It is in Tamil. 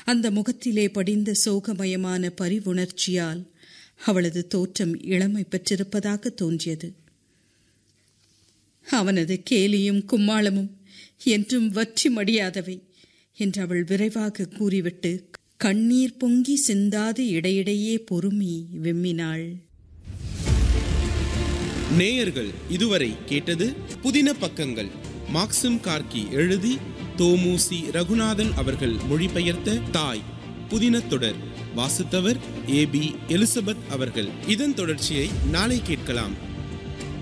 அந்த முகத்திலே படிந்த சோகமயமான பரிவுணர்ச்சியால் அவளது தோற்றம் இளமை பெற்றிருப்பதாக தோன்றியது அவனது கேலியும் கும்மாளமும் என்றும் வற்றி மடியாதவை என்று அவள் விரைவாக கூறிவிட்டு கண்ணீர் பொங்கி சிந்தாது இடையிடையே பொறுமி வெம்மினாள் நேயர்கள் இதுவரை கேட்டது புதின பக்கங்கள் மாக்சிம் கார்கி எழுதி தோமுசி ரகுநாதன் அவர்கள் மொழிபெயர்த்த தாய் புதின தொடர் வாசித்தவர் ஏபி எலிசபெத் அவர்கள் இதன் தொடர்ச்சியை நாளை கேட்கலாம்